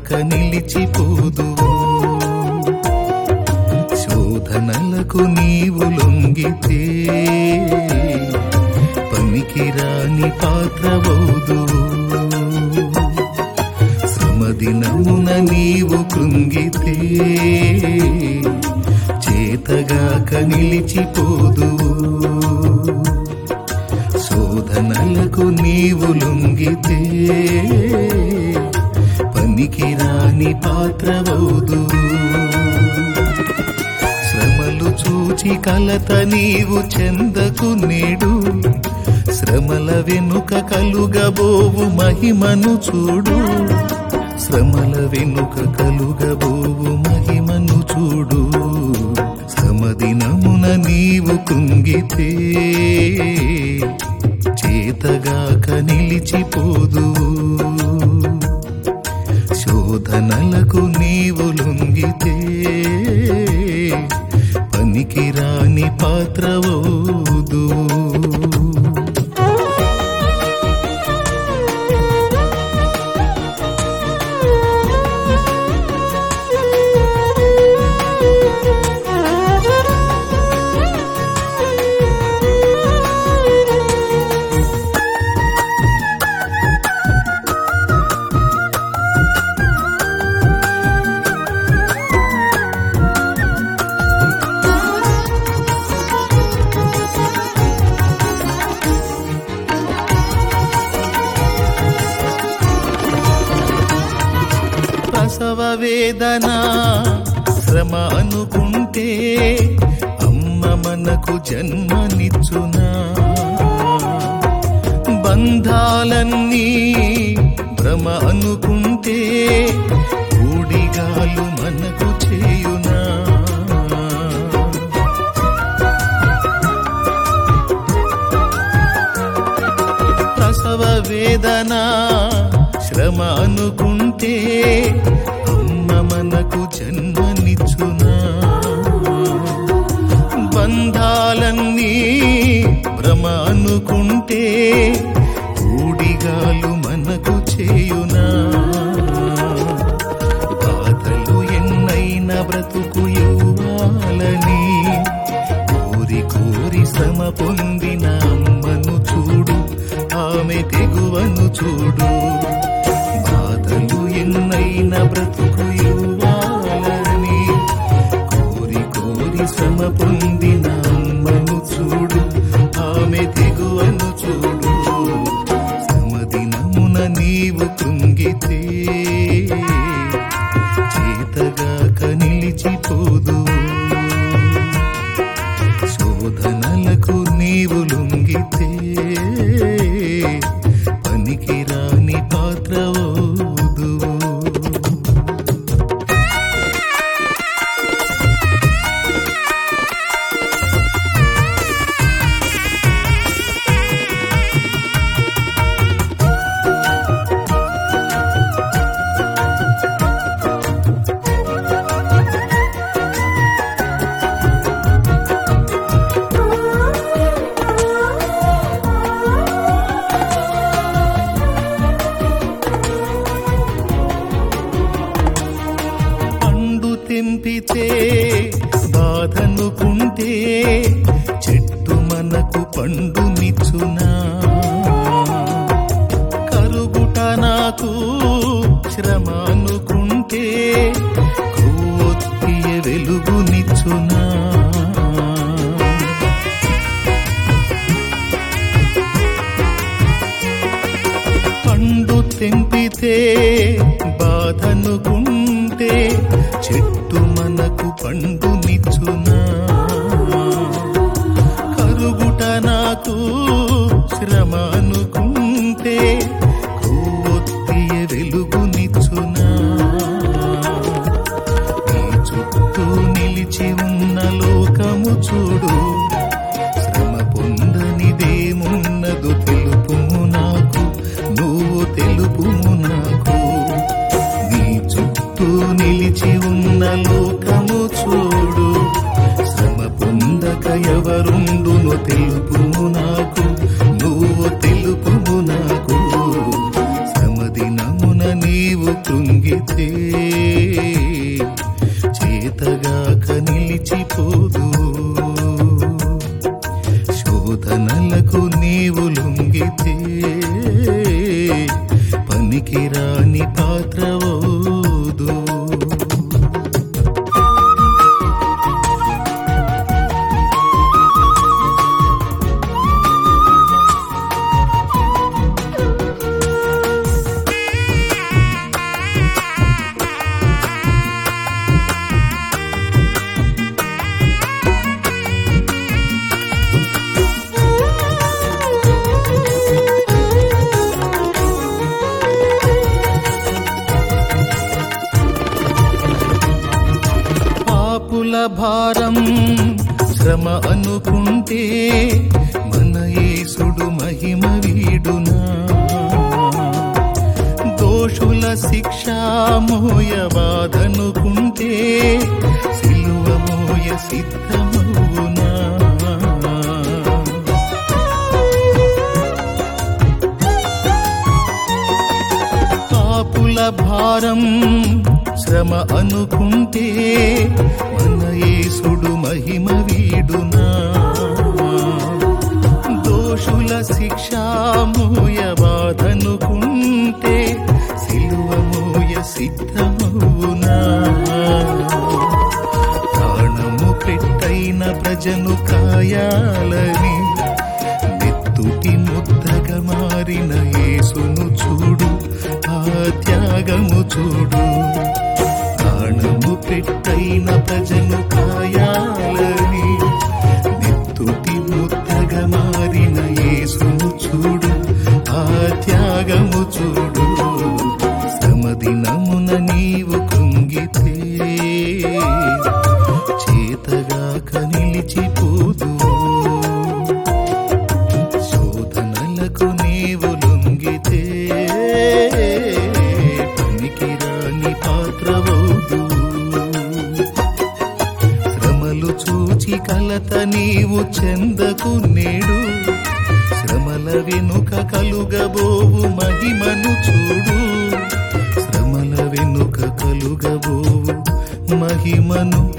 చేతగాక నిలిచిపోదువు శోధనలకు నీవు లొంగితే పనికిరాని పాత్రవౌదువు శ్రమదినమున నీవు కృంగితే చేతగాక నిలిచిపోదువు శోధనలకు నీవు లొంగితే పనికిరాని పాత్రవౌదు శ్రమలు చూచి కలత నీవు చెందకు నేడు శ్రమల వెనుక కలుగబోవు మహిమను చూడు శ్రమల వెనుక కలుగబోవు మహిమను చూడు శ్రమదినమున నీవు కుంగితే చేతగాక నిలిచిపోదు శోధనలకు నీవు లొంగితే పనికిరాని పాత్రవోదు ప్రసవ వేదన శ్రమ అనుకుంటే అమ్మ మనకు జన్మనిచ్చునా బంధాలన్నీ భ్రమ అనుకుంటే ఊడిగాలు మనకు చేయునా ప్రసవ వేదన శ్రమ అనుకుంటే అమ్మ మనకు జన్మనిచ్చునా బంధాలన్నీ భ్రమ అనుకుంటే ఊడిగాలు మనకు చేయునా బాధలు ఎన్నైనా బ్రతుకు ఇవ్వాలని కోరి కోరి శ్రమ పొందిన అమ్మను చూడు ఆమె తెగువను చూడు బాధలు ఎన్నైనా బ్రతుకు ఇవ్వాలని కోరి కోరి శ్రమ పొందిన అమ్మను చూడు ఆమె తెగువను చూడు శ్రమదినమున నీవు కృంగితే చేతగాక నిలిచిపోదు శోధనలకు నీవు లొంగితే పనికిరాని పాత్రవోదు పండు తెంపితే బాధనుకుంటే చెట్టు మనకు పండు నిచ్చునా కరుగుట నాకు శ్రమ అనుకుంటే కొవ్వొత్తియ వెలుగునిచ్చునా పండు తెంపితే బాధనుకుంటే చెట్టు మనకు పండు నిచ్చునా కరుగుట నాకు శ్రమ అనుకుంటే కొవ్వొత్తియ వెలుగునిచ్చునా నీ చుట్టూ నిలిచి ఉన్న లోకము చూడు శ్రమ పొందనిదేమున్నదో తెలుపుము నాకు నువ్వు తెలుపుము నాకు నీ చుట్టూ నిలిచి ఉన్న లోకము చూడు శ్రమ పొందక ఎవరుండును తెలుపుము నాకు నువ్వు తెలుపుము నాకు శ్రమ దినమున నీవు కృంగితే రాని పాత్రవోదు పాపుల భారం శ్రమ అనుకుంటే మన యేసుడు మహిమ వీడునా దోషుల శిక్ష మోయవాదనుకుంటే సిలువ మోయ సిద్ధమవునా పాపుల భారం శ్రమ అనుకుంటే మన యేసుడు మహిమ వీడునా దోషుల శిక్ష మోయవాదనుకుంటే సిలువ మోయ సిద్ధమవునా ప్రాణము పెట్టైన ప్రజను కాయాలని నెత్తుటి ముద్దగా మారిన యేసును చూడు ఆ త్యాగము చూడు ప్రాణము పెట్టైన ప్రజను కాయాలని నెత్తుటి ముద్దగా మారిన యేసును చూడు ఆ త్యాగము చూడు శ్రమదినమున నీవు కృంగితే చేతగాక నిలిచిపోదు శోధనలకు నీవు లొంగితే పనికిరాని పాత్రవోదు శ్రమలు చూచి కలత నీవు చెందకు నేడు శ్రమల వెనుక కలుగబోవు మహిమను చూడు శ్రమల వెనుక కలుగబోవు మహిమను